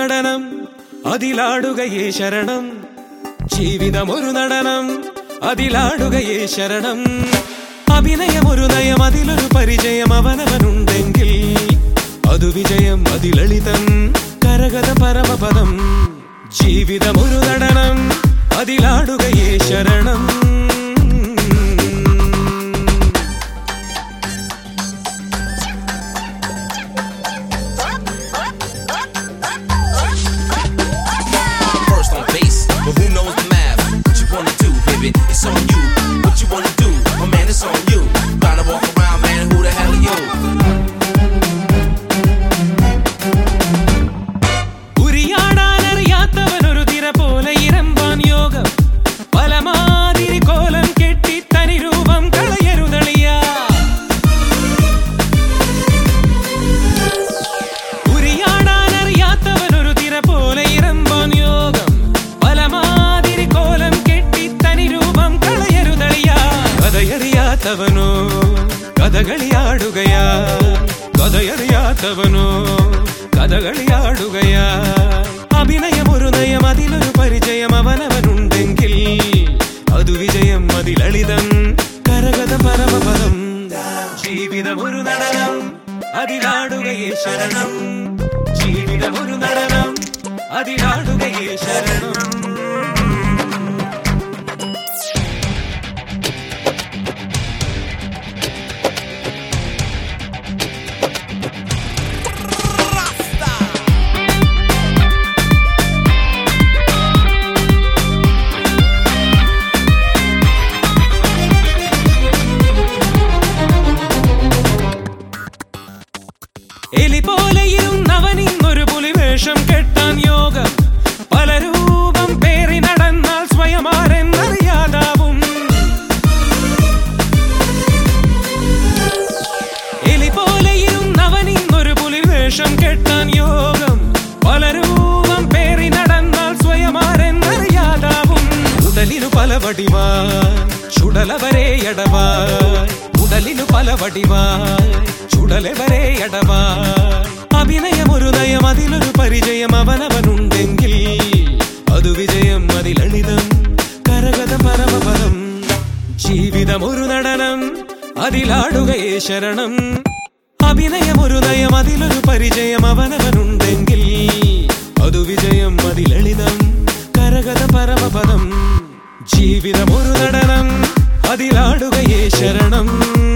നടനം അതിലാടുകയേ ശരണം ജീവിതമൊരു നടനം അതിലാടുകയേ ശരണം അഭിനയമൊരു നയം അതിലൊരു പരിചയം അവനവനുണ്ടെങ്കിൽ അതു വിജയം അതിലളിതം കരകത പരമപദം ജീവിതമൊരു നടനം അതിലാടുകയേ ശരണം First on base, but who knows the math? What you wanna do, baby? It's on you. What you wanna do? My man, it's on you. Gotta walk around, man. Who the hell are you? ഉരിയാടാനറിയാത്തവനൊരു തിര പോലെ ഇരമ്പാൻ യോഗം പലമാതിരി കോലം കെട്ടി തനി രൂപം കളയരുതളിയ ഉരിയാടാനറിയാത്തവനൊരു തിര പോലെ ഇരമ്പാൻ യോഗം പലമാതിരി കോലം കെട്ടി തനി രൂപം കളയരുതളിയ കഥയറിയാത്തവനോ കഥകളിയാടുകയാ കഥയറിയാത്തവനോ കഥകളിയാടുകയാ അഭിനയമൊരു നയം അതിലൊരു പരിചയം അവനവനുണ്ടെങ്കിൽ അതു വിജയം അതിലളിതം കരകഥ പരമപദം ജീവിതമൊരു നടനം അതിലാടുകയേ ശരണം ജീവിതമൊരു നടനം അതിലാടുകയേ ശരണം എലി പോലെ ഇരുന്നവനിന്നൊരു പുലിവേഷം കെട്ടാൻ യോഗം പല രൂപം പേറി നടന്നാൽ സ്വയമാരെന്നറിയാതാവും എലി പോലെ ഇരുന്നവനിന്നൊരു പുലിവേഷം കെട്ടാൻ യോഗം പല രൂപം പേറി നടന്നാൽ സ്വയമാരെന്നറിയാതാവും ഉടലിനു പല വടിവാൻ ചുടലവരെ അടവാൻ ഉടലിനു പല വടിവാൻ ചുടലവരെ അടവാൻ അഭിനയമൊരു നയം അതിലൊരു പരിചയം അവനവനുണ്ടെങ്കിൽ അതു വിജയം അതിലളിതം കരകഥ പരമപദം ജീവിതമൊരു നടനം അതിലാടുകയേ ശരണം അഭിനയമൊരു നയം അതിലൊരു പരിചയം അവനവനുണ്ടെങ്കിൽ അതു വിജയം അതിലളിതം കരകഥ പരമപദം ജീവിതമൊരു നടനം അതിലാടുകയേ ശരണം